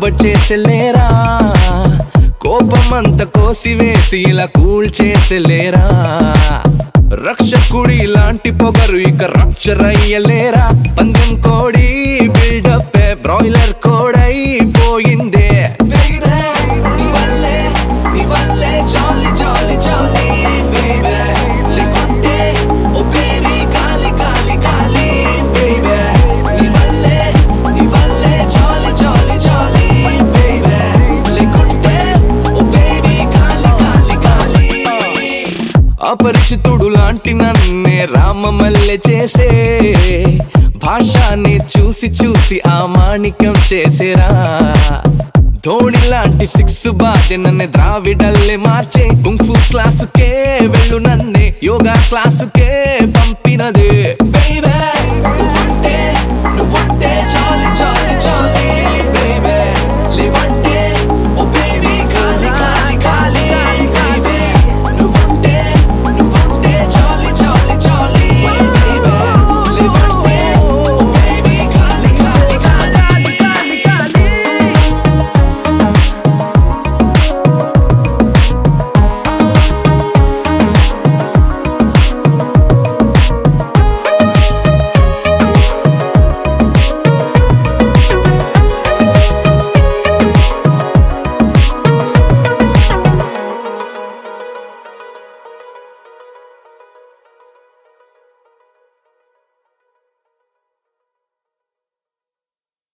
Forward చేసేలేరా కోపమంత కోసివేసి ఇలా cool చేసేలేరా రక్షకుడి లాంటి పొగరు ఇక రప్చర్ అయ్యలేరా పందెం కోడి బిల్డప్ బ్రాయిలర్ కోడైపోయిందే Baby, నీ వల్లే, నీ వల్లే jolly, jolly, jolly, baby. లేకుంటే, oh baby, గాలి, గాలి, గాలి, baby. నీ వల్లే, నీ వల్లే jolly, jolly, jolly, baby. లేకుంటే, oh baby, గాలి, గాలి, గాలి. అపరిచితుడు లాంటి నన్నే రామమల్లె చేసే భాషాన్ని చూసి చూసి ఆ మాణిక్యం చేసేరా ధోని లాంటి సిక్స్ బాధి నన్ను ద్రావిడల్లే మార్చే కుంఫు క్లాసుకే వెళ్ళు నన్నే యోగా క్లాసుకే పంపినదే